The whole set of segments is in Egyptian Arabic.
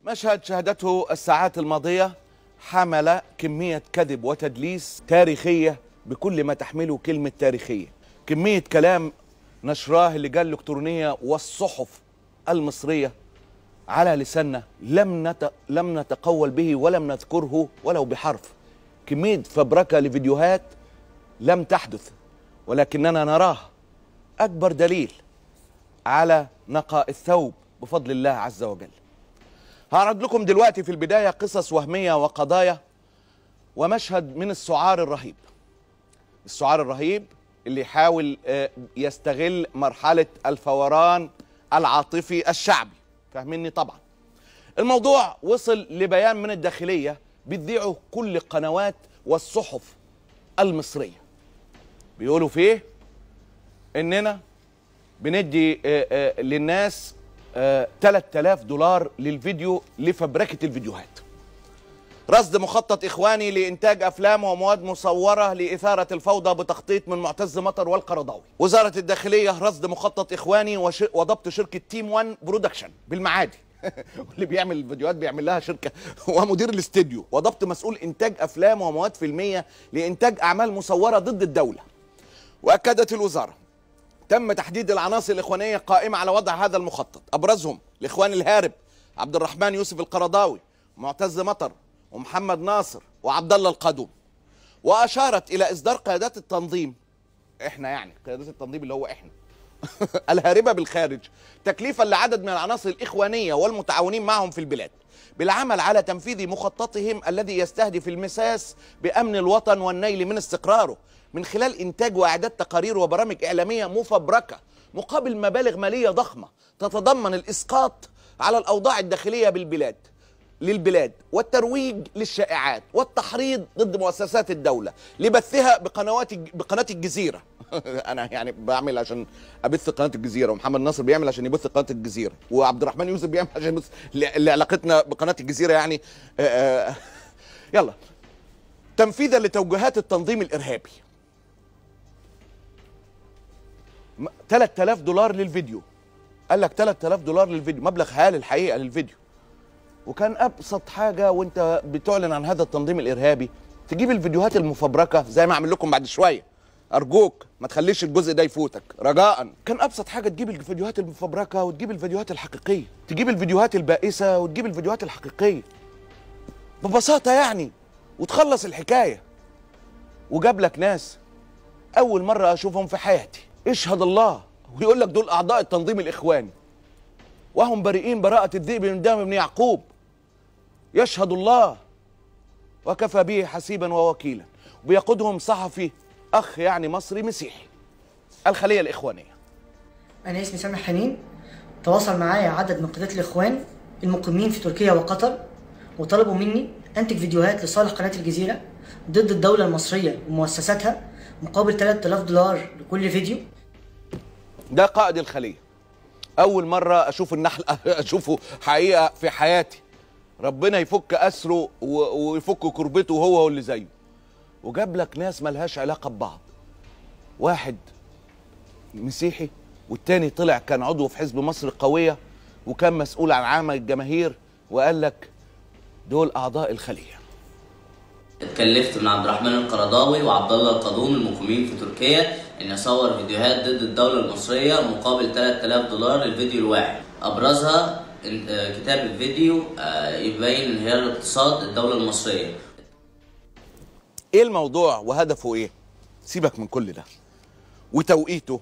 مشهد شهدته الساعات الماضية حمل كمية كذب وتدليس تاريخية بكل ما تحمله كلمة تاريخية كمية كلام نشراه اللجان الإلكترونية والصحف المصرية على لساننا لم نت... لم نتقول به ولم نذكره ولو بحرف كمية فبركة لفيديوهات لم تحدث ولكننا نراها أكبر دليل على نقاء الثوب بفضل الله عز وجل هعرض لكم دلوقتي في البداية قصص وهمية وقضايا ومشهد من السعار الرهيب السعار الرهيب اللي يحاول آه، يستغل مرحلة الفوران العاطفي الشعبي فاهميني طبعا الموضوع وصل لبيان من الداخلية بتذيعه كل القنوات والصحف المصرية بيقولوا فيه اننا بندي آه، آه، للناس آه، 3000 دولار للفيديو لفبركة الفيديوهات رصد مخطط إخواني لإنتاج أفلام ومواد مصورة لإثارة الفوضى بتخطيط من معتز مطر والقرضاوي وزارة الداخلية رصد مخطط إخواني وش... وضبط شركة تيم 1 برودكشن بالمعادي واللي بيعمل الفيديوهات بيعمل لها شركة ومدير الاستديو وضبط مسؤول إنتاج أفلام ومواد فيلمية لإنتاج أعمال مصورة ضد الدولة وأكدت الوزارة تم تحديد العناصر الإخوانية قائمة على وضع هذا المخطط أبرزهم الإخوان الهارب عبد الرحمن يوسف القرضاوي معتز مطر ومحمد ناصر وعبد الله القادوم وأشارت إلى إصدار قيادات التنظيم إحنا يعني قيادات التنظيم اللي هو إحنا الهاربة بالخارج تكليفا لعدد من العناصر الإخوانية والمتعاونين معهم في البلاد بالعمل على تنفيذ مخططهم الذي يستهدف المساس بأمن الوطن والنيل من استقراره من خلال إنتاج وإعداد تقارير وبرامج إعلامية مفبركة مقابل مبالغ مالية ضخمة تتضمن الإسقاط على الأوضاع الداخلية بالبلاد للبلاد والترويج للشائعات والتحريض ضد مؤسسات الدولة لبثها بقنوات بقناة الجزيرة أنا يعني بعمل عشان أبث قناة الجزيرة ومحمد ناصر بيعمل عشان يبث قناة الجزيرة وعبد الرحمن يوسف بيعمل عشان يبث ل- لعلاقتنا بقناة الجزيرة يعني آه، آه، يلا تنفيذا لتوجيهات التنظيم الإرهابي م- 3000 دولار للفيديو قال لك 3000 دولار للفيديو مبلغ هائل الحقيقة للفيديو وكان ابسط حاجه وانت بتعلن عن هذا التنظيم الارهابي تجيب الفيديوهات المفبركه زي ما اعمل لكم بعد شويه ارجوك ما تخليش الجزء ده يفوتك رجاء كان ابسط حاجه تجيب الفيديوهات المفبركه وتجيب الفيديوهات الحقيقيه تجيب الفيديوهات البائسه وتجيب الفيديوهات الحقيقيه ببساطه يعني وتخلص الحكايه وجاب لك ناس اول مره اشوفهم في حياتي اشهد الله ويقول لك دول اعضاء التنظيم الاخواني وهم بريئين براءة الذئب من دم ابن يعقوب يشهد الله وكفى به حسيبا ووكيلا وبيقودهم صحفي أخ يعني مصري مسيحي الخلية الإخوانية أنا اسمي سامح حنين تواصل معايا عدد من قادات الإخوان المقيمين في تركيا وقطر وطلبوا مني أنتج فيديوهات لصالح قناة الجزيرة ضد الدولة المصرية ومؤسساتها مقابل 3000 دولار لكل فيديو ده قائد الخلية أول مرة أشوف النحل أشوفه حقيقة في حياتي ربنا يفك أسره و- ويفك كربته هو واللي زيه وجاب لك ناس ملهاش علاقة ببعض واحد مسيحي والتاني طلع كان عضو في حزب مصر القوية وكان مسؤول عن عامة الجماهير وقال لك دول أعضاء الخلية اتكلفت من عبد الرحمن القرضاوي وعبد الله القادوم المقيمين في تركيا ان اصور فيديوهات ضد الدوله المصريه مقابل 3000 دولار للفيديو الواحد ابرزها إن- آه، كتاب الفيديو آه، يبين انهيار اقتصاد الدوله المصريه ايه الموضوع وهدفه ايه سيبك من كل ده وتوقيته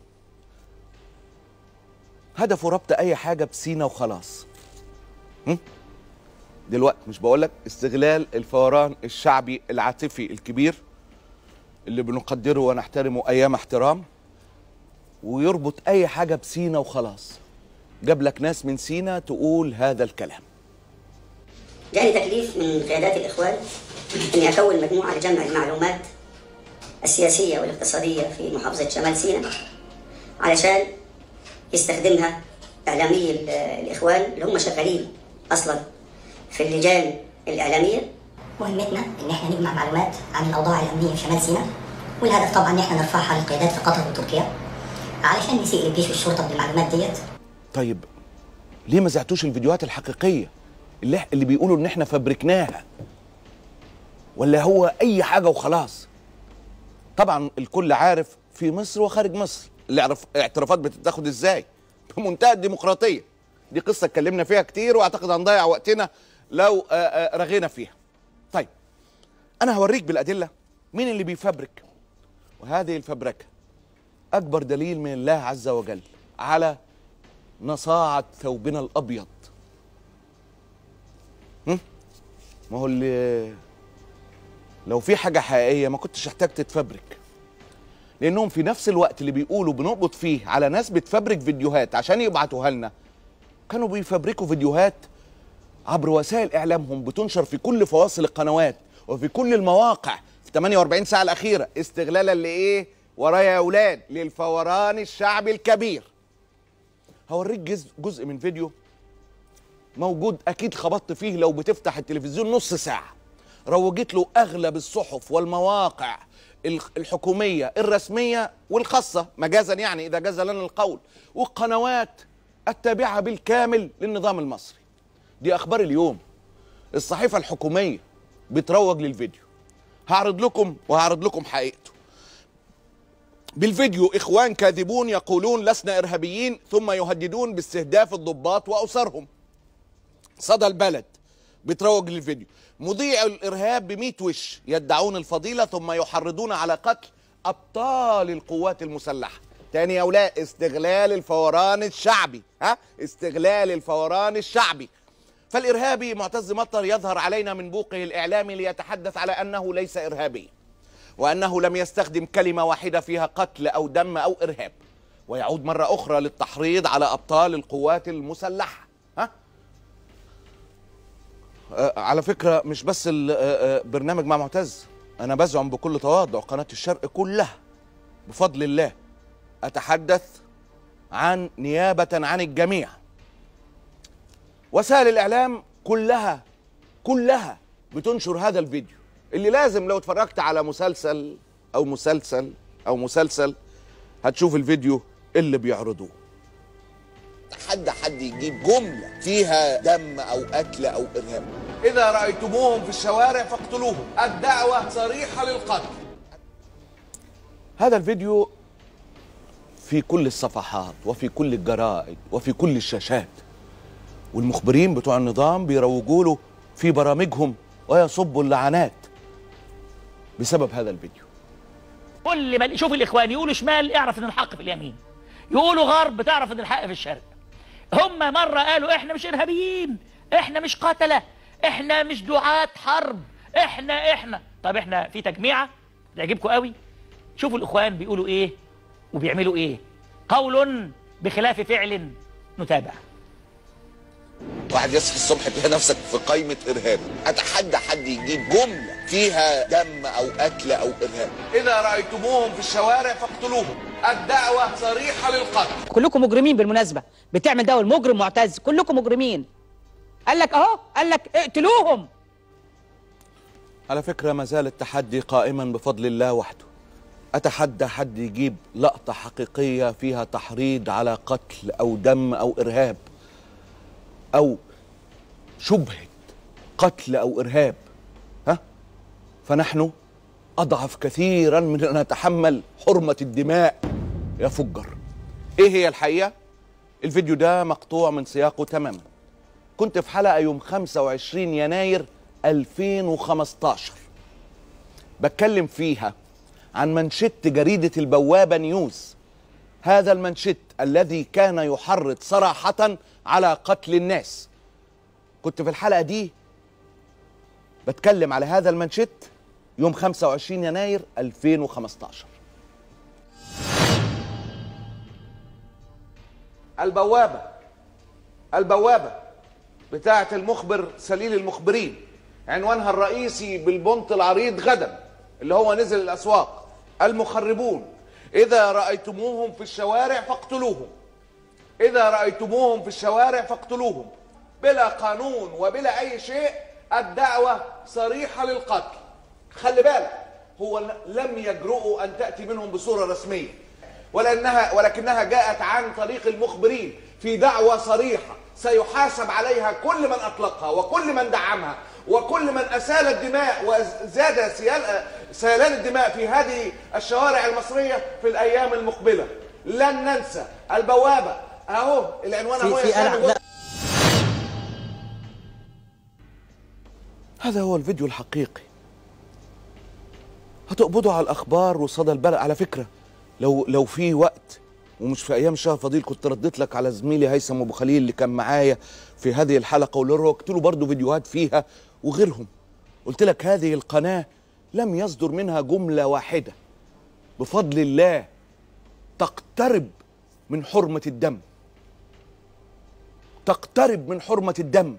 هدفه ربط اي حاجه بسينا وخلاص هم؟ دلوقتي مش بقولك استغلال الفوران الشعبي العاطفي الكبير اللي بنقدره ونحترمه ايام احترام ويربط اي حاجه بسينا وخلاص جاب لك ناس من سينا تقول هذا الكلام جاني تكليف من قيادات الإخوان أني أكون مجموعة لجمع المعلومات السياسية والاقتصادية في محافظة شمال سيناء علشان يستخدمها إعلامي ال- الإخوان اللي هم شغالين أصلا في اللجان الإعلامية مهمتنا ان احنا نجمع معلومات عن الاوضاع الامنيه في شمال سيناء والهدف طبعا ان احنا نرفعها للقيادات في قطر وتركيا علشان نسيء للجيش والشرطه بالمعلومات ديت طيب ليه ما زعتوش الفيديوهات الحقيقيه اللي, اللي بيقولوا ان احنا فبركناها ولا هو اي حاجه وخلاص طبعا الكل عارف في مصر وخارج مصر الاعترافات بتتاخد ازاي بمنتهى الديمقراطيه دي قصه اتكلمنا فيها كتير واعتقد هنضيع وقتنا لو آه، آه، رغينا فيها طيب انا هوريك بالادله مين اللي بيفبرك وهذه الفبركه اكبر دليل من الله عز وجل على نصاعه ثوبنا الابيض هم؟ ما هو اللي لو في حاجه حقيقيه ما كنتش احتاج تتفبرك لانهم في نفس الوقت اللي بيقولوا بنقبض فيه على ناس بتفبرك فيديوهات عشان يبعتوها لنا كانوا بيفبركوا فيديوهات عبر وسائل اعلامهم بتنشر في كل فواصل القنوات وفي كل المواقع في 48 ساعه الاخيره استغلالا لايه ورايا يا اولاد للفوران الشعبي الكبير هوريك جزء, جزء من فيديو موجود اكيد خبطت فيه لو بتفتح التلفزيون نص ساعه روجت له اغلب الصحف والمواقع الح- الحكوميه الرسميه والخاصه مجازا يعني اذا جاز لنا القول والقنوات التابعه بالكامل للنظام المصري دي اخبار اليوم الصحيفه الحكوميه بتروج للفيديو هعرض لكم وهعرض لكم حقيقته بالفيديو اخوان كاذبون يقولون لسنا ارهابيين ثم يهددون باستهداف الضباط واسرهم صدى البلد بتروج للفيديو مذيع الارهاب ب وش يدعون الفضيله ثم يحرضون على قتل ابطال القوات المسلحه تاني يا اولاد استغلال الفوران الشعبي ها استغلال الفوران الشعبي فالارهابي معتز مطر يظهر علينا من بوقه الاعلامي ليتحدث على انه ليس ارهابيا وانه لم يستخدم كلمه واحده فيها قتل او دم او ارهاب ويعود مره اخرى للتحريض على ابطال القوات المسلحه ها آه، على فكره مش بس البرنامج مع معتز انا بزعم بكل تواضع قناه الشرق كلها بفضل الله اتحدث عن نيابه عن الجميع وسائل الاعلام كلها كلها بتنشر هذا الفيديو اللي لازم لو اتفرجت على مسلسل او مسلسل او مسلسل هتشوف الفيديو اللي بيعرضوه حد حد يجيب جملة فيها دم أو قتل أو إرهاب إذا رأيتموهم في الشوارع فاقتلوهم الدعوة صريحة للقتل هذا الفيديو في كل الصفحات وفي كل الجرائد وفي كل الشاشات والمخبرين بتوع النظام بيروجوا له في برامجهم ويصبوا اللعنات بسبب هذا الفيديو كل ما شوف الاخوان يقولوا شمال اعرف ان الحق في اليمين يقولوا غرب تعرف ان الحق في الشرق هم مره قالوا احنا مش ارهابيين احنا مش قتله احنا مش دعاة حرب احنا احنا طب احنا في تجميعه تعجبكم قوي شوفوا الاخوان بيقولوا ايه وبيعملوا ايه قول بخلاف فعل نتابع واحد يصحى الصبح تلاقي نفسك في قائمة إرهاب أتحدى حد يجيب جملة فيها دم أو قتل أو إرهاب إذا رأيتموهم في الشوارع فاقتلوهم الدعوة صريحة للقتل كلكم مجرمين بالمناسبة بتعمل ده والمجرم معتز كلكم مجرمين قال لك اهو قال لك اقتلوهم على فكرة ما زال التحدي قائما بفضل الله وحده أتحدى حد يجيب لقطة حقيقية فيها تحريض على قتل أو دم أو إرهاب أو شبهة قتل أو إرهاب ها فنحن أضعف كثيرا من أن نتحمل حرمة الدماء يا فجر إيه هي الحقيقة؟ الفيديو ده مقطوع من سياقه تماما كنت في حلقة يوم 25 يناير 2015 بتكلم فيها عن منشط جريدة البوابة نيوز هذا المنشط الذي كان يحرض صراحة على قتل الناس كنت في الحلقة دي بتكلم على هذا المنشط يوم 25 يناير 2015 البوابة البوابة بتاعة المخبر سليل المخبرين عنوانها الرئيسي بالبنط العريض غدا اللي هو نزل الأسواق المخربون إذا رأيتموهم في الشوارع فاقتلوهم إذا رأيتموهم في الشوارع فاقتلوهم بلا قانون وبلا أي شيء الدعوة صريحة للقتل خلي بالك هو لم يجرؤوا أن تأتي منهم بصورة رسمية ولأنها ولكنها جاءت عن طريق المخبرين في دعوة صريحة سيحاسب عليها كل من أطلقها وكل من دعمها وكل من أسال الدماء وزاد سيال- سيلان الدماء في هذه الشوارع المصرية في الأيام المقبلة لن ننسى البوابة أهو العنوان في- أهو يا في سامي أنا- جوه. لا. هذا هو الفيديو الحقيقي هتقبضوا على الاخبار وصدى البلد على فكره لو لو في وقت ومش في ايام شهر فضيل كنت رديت لك على زميلي هيثم ابو خليل اللي كان معايا في هذه الحلقه وقلت له برضه فيديوهات فيها وغيرهم قلت لك هذه القناه لم يصدر منها جمله واحده بفضل الله تقترب من حرمه الدم تقترب من حرمه الدم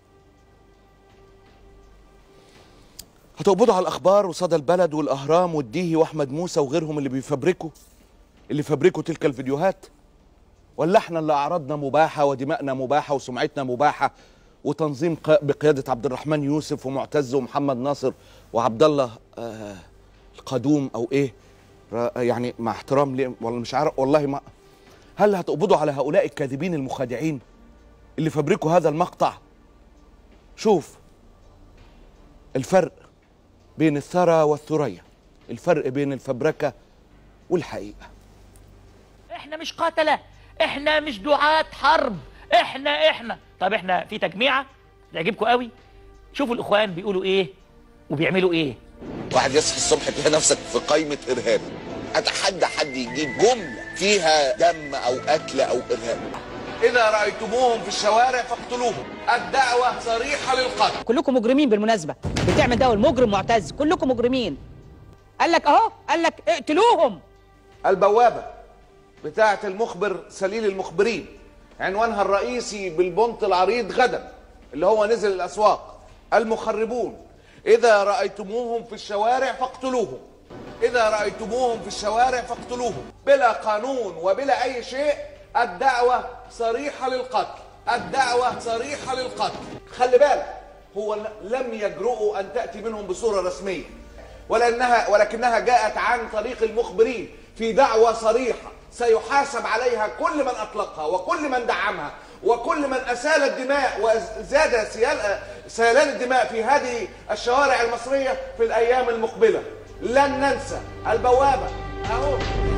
هتقبضوا على الاخبار وصدى البلد والاهرام والديهي واحمد موسى وغيرهم اللي بيفبركوا اللي فبركوا تلك الفيديوهات ولا احنا اللي اعراضنا مباحه ودماءنا مباحه وسمعتنا مباحه وتنظيم ق- بقياده عبد الرحمن يوسف ومعتز ومحمد ناصر وعبد الله آه القدوم او ايه را- يعني مع احترام لي والله مش عارف والله ما هل هتقبضوا على هؤلاء الكاذبين المخادعين اللي فبركوا هذا المقطع شوف الفرق بين الثرى والثريا الفرق بين الفبركة والحقيقة احنا مش قتلة احنا مش دعاة حرب احنا احنا طب احنا في تجميعة تعجبكم قوي شوفوا الاخوان بيقولوا ايه وبيعملوا ايه واحد يصحى الصبح تلاقي نفسك في قائمة إرهابي أتحدى حد يجيب جملة فيها دم أو قتل أو إرهاب إذا رأيتموهم في الشوارع فاقتلوهم الدعوة صريحة للقتل كلكم مجرمين بالمناسبه بتعمل ده المجرم معتز كلكم مجرمين قال لك اهو قال لك اقتلوهم البوابة بتاعة المخبر سليل المخبرين عنوانها الرئيسي بالبنط العريض غدا اللي هو نزل الأسواق المخربون إذا رأيتموهم في الشوارع فاقتلوهم إذا رأيتموهم في الشوارع فاقتلوهم بلا قانون وبلا أي شيء الدعوة صريحة للقتل الدعوة صريحة للقتل خلي بالك هو لم يجرؤوا أن تأتي منهم بصورة رسمية ولأنها ولكنها جاءت عن طريق المخبرين في دعوة صريحة سيحاسب عليها كل من أطلقها وكل من دعمها وكل من أسال الدماء وزاد سيال سيلان الدماء في هذه الشوارع المصرية في الأيام المقبلة لن ننسى البوابة أهو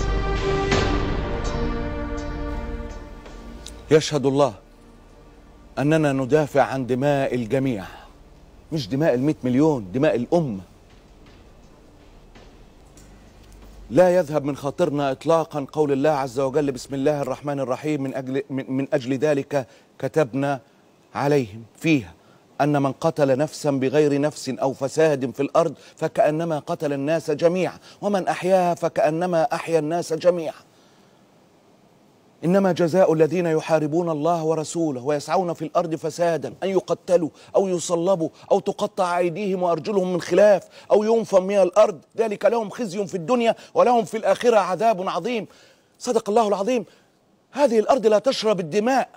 يشهد الله أننا ندافع عن دماء الجميع مش دماء المئة مليون دماء الأمة لا يذهب من خاطرنا اطلاقا قول الله عز وجل بسم الله الرحمن الرحيم من اجل من, من اجل ذلك كتبنا عليهم فيها ان من قتل نفسا بغير نفس او فساد في الارض فكانما قتل الناس جميعا ومن احياها فكانما احيا الناس جميعا انما جزاء الذين يحاربون الله ورسوله ويسعون في الارض فسادا ان يقتلوا او يصلبوا او تقطع ايديهم وارجلهم من خلاف او ينفوا من الارض ذلك لهم خزي في الدنيا ولهم في الاخره عذاب عظيم صدق الله العظيم هذه الارض لا تشرب الدماء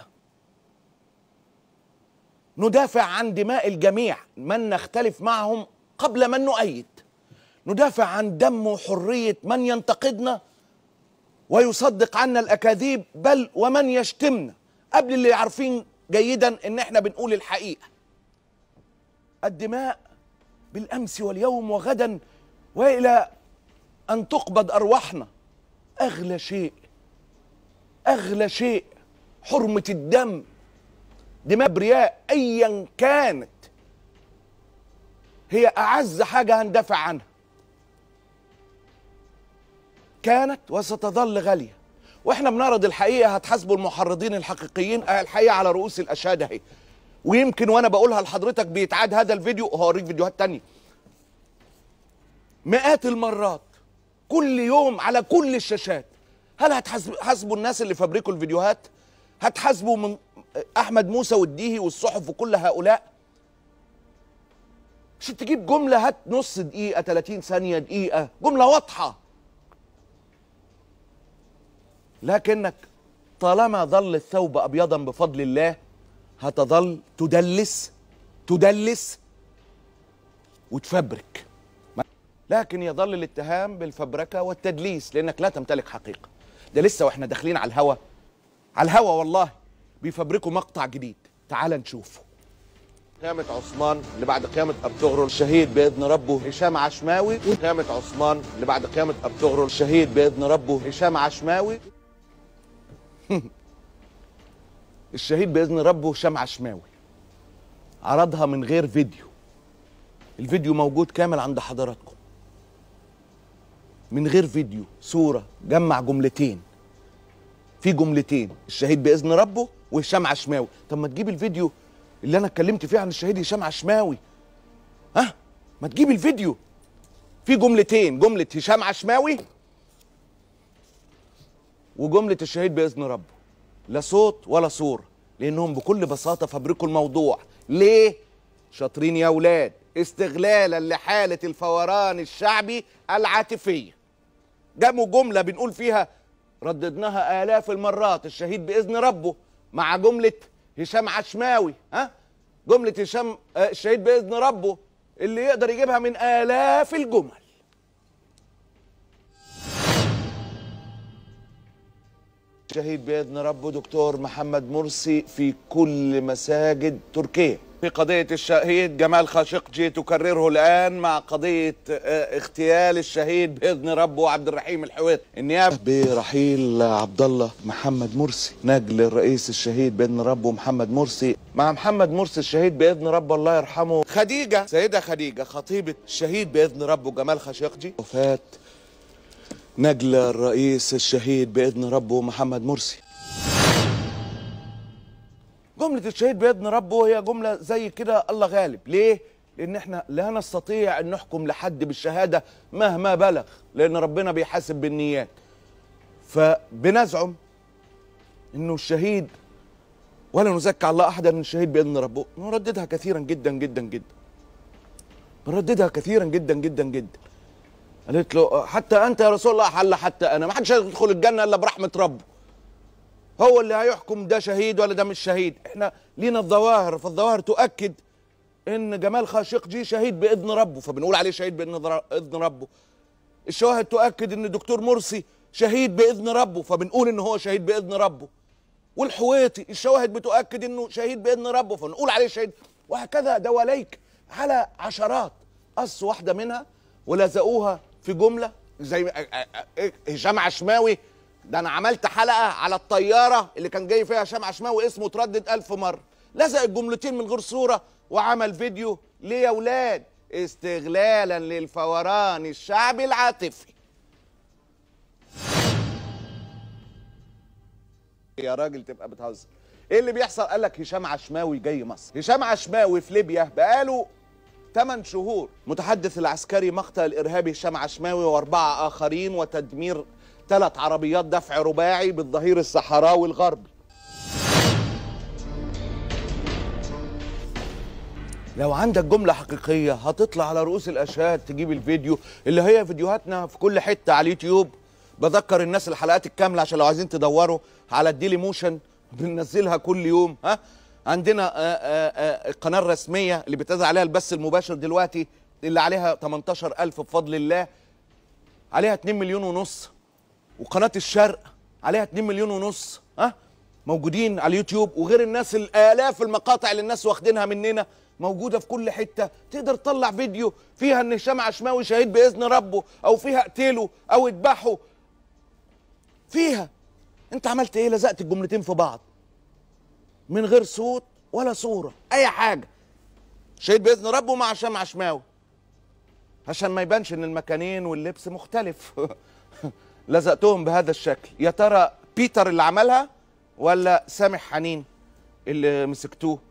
ندافع عن دماء الجميع من نختلف معهم قبل من نؤيد ندافع عن دم وحريه من ينتقدنا ويصدق عنا الاكاذيب بل ومن يشتمنا قبل اللي عارفين جيدا ان احنا بنقول الحقيقه الدماء بالامس واليوم وغدا والى ان تقبض ارواحنا اغلى شيء اغلى شيء حرمه الدم دماء برياء ايا كانت هي اعز حاجه هندافع عنها كانت وستظل غاليه واحنا بنعرض الحقيقه هتحاسبوا المحرضين الحقيقيين آه، الحقيقه على رؤوس الاشهاد اهي ويمكن وانا بقولها لحضرتك بيتعاد هذا الفيديو وهوريك فيديوهات تانية مئات المرات كل يوم على كل الشاشات هل هتحاسبوا الناس اللي فبركوا الفيديوهات هتحاسبوا من احمد موسى والديهي والصحف وكل هؤلاء عشان تجيب جمله هات نص دقيقه 30 ثانيه دقيقه جمله واضحه لكنك طالما ظل الثوب ابيضا بفضل الله هتظل تدلس تدلس وتفبرك لكن يظل الاتهام بالفبركه والتدليس لانك لا تمتلك حقيقه ده لسه واحنا داخلين على الهوا على الهوا والله بيفبركوا مقطع جديد تعال نشوفه قيامة عثمان اللي بعد قيامة أرطغرل الشهيد بإذن ربه هشام عشماوي وقيامة عثمان اللي بعد قيامة أرطغرل الشهيد بإذن ربه هشام عشماوي الشهيد بإذن ربه هشام عشماوي عرضها من غير فيديو الفيديو موجود كامل عند حضراتكم من غير فيديو صورة جمع جملتين في جملتين الشهيد باذن ربه وهشام عشماوي طب ما تجيب الفيديو اللي انا اتكلمت فيه عن الشهيد هشام عشماوي ها ما تجيب الفيديو في جملتين جمله هشام عشماوي وجمله الشهيد باذن ربه لا صوت ولا صوره لانهم بكل بساطه فبركوا الموضوع ليه شاطرين يا اولاد استغلالا لحاله الفوران الشعبي العاطفيه جابوا جمله بنقول فيها رددناها آلاف المرات الشهيد بإذن ربه مع جملة هشام عشماوي ها جملة هشام آه، الشهيد بإذن ربه اللي يقدر يجيبها من آلاف الجمل الشهيد بإذن ربه دكتور محمد مرسي في كل مساجد تركيا في قضية الشهيد جمال خاشقجي تكرره الآن مع قضية آه، اغتيال الشهيد بإذن ربه عبد الرحيم الحويط النيابة برحيل عبد الله محمد مرسي نجل الرئيس الشهيد بإذن ربه محمد مرسي مع محمد مرسي الشهيد بإذن ربه الله يرحمه خديجة سيدة خديجة خطيبة الشهيد بإذن ربه جمال خاشقجي وفاة نجل الرئيس الشهيد بإذن ربه محمد مرسي جملة الشهيد بإذن ربه هي جملة زي كده الله غالب ليه؟ لأن احنا لا نستطيع أن نحكم لحد بالشهادة مهما بلغ لأن ربنا بيحاسب بالنيات فبنزعم أنه الشهيد ولا نزكي على الله أحدا من الشهيد بإذن ربه نرددها كثيرا جدا جدا جدا نرددها كثيرا جدا جدا جدا قالت له حتى انت يا رسول الله حل حتى انا ما حدش هيدخل الجنه الا برحمه ربه هو اللي هيحكم ده شهيد ولا ده مش شهيد احنا لينا الظواهر فالظواهر تؤكد ان جمال خاشقجي شهيد باذن ربه فبنقول عليه شهيد باذن إذن ربه الشواهد تؤكد ان الدكتور مرسي شهيد باذن ربه فبنقول ان هو شهيد باذن ربه والحويطي الشواهد بتؤكد انه شهيد باذن ربه فنقول عليه شهيد وهكذا دواليك على عشرات قص واحده منها ولزقوها في جمله زي ما- أ- أ- أ- هشام عشماوي ده انا عملت حلقه على الطياره اللي كان جاي فيها هشام عشماوي اسمه اتردد ألف مره لزق الجملتين من غير صوره وعمل فيديو ليه يا ولاد استغلالا للفوران الشعبي العاطفي يا راجل تبقى بتهزر ايه اللي بيحصل قال لك هشام عشماوي جاي مصر هشام عشماوي في ليبيا بقاله 8 شهور متحدث العسكري مقتل الارهابي هشام عشماوي واربعه اخرين وتدمير ثلاث عربيات دفع رباعي بالظهير الصحراوي الغربي لو عندك جملة حقيقية هتطلع على رؤوس الأشهاد تجيب الفيديو اللي هي فيديوهاتنا في كل حتة على اليوتيوب بذكر الناس الحلقات الكاملة عشان لو عايزين تدوروا على الديلي موشن بننزلها كل يوم ها عندنا آه، آه، آه، القناة الرسمية اللي بتذاع عليها البث المباشر دلوقتي اللي عليها 18000 بفضل الله عليها 2 مليون ونص وقناة الشرق عليها 2 مليون ونص ها موجودين على اليوتيوب وغير الناس الالاف المقاطع اللي الناس واخدينها مننا موجوده في كل حته تقدر تطلع فيديو فيها ان هشام عشماوي شهيد باذن ربه او فيها اقتله او اذبحه فيها انت عملت ايه لزقت الجملتين في بعض من غير صوت ولا صوره اي حاجه شهيد باذن ربه مع هشام عشماوي عشان ما يبانش ان المكانين واللبس مختلف لزقتهم بهذا الشكل يا ترى بيتر اللي عملها ولا سامح حنين اللي مسكتوه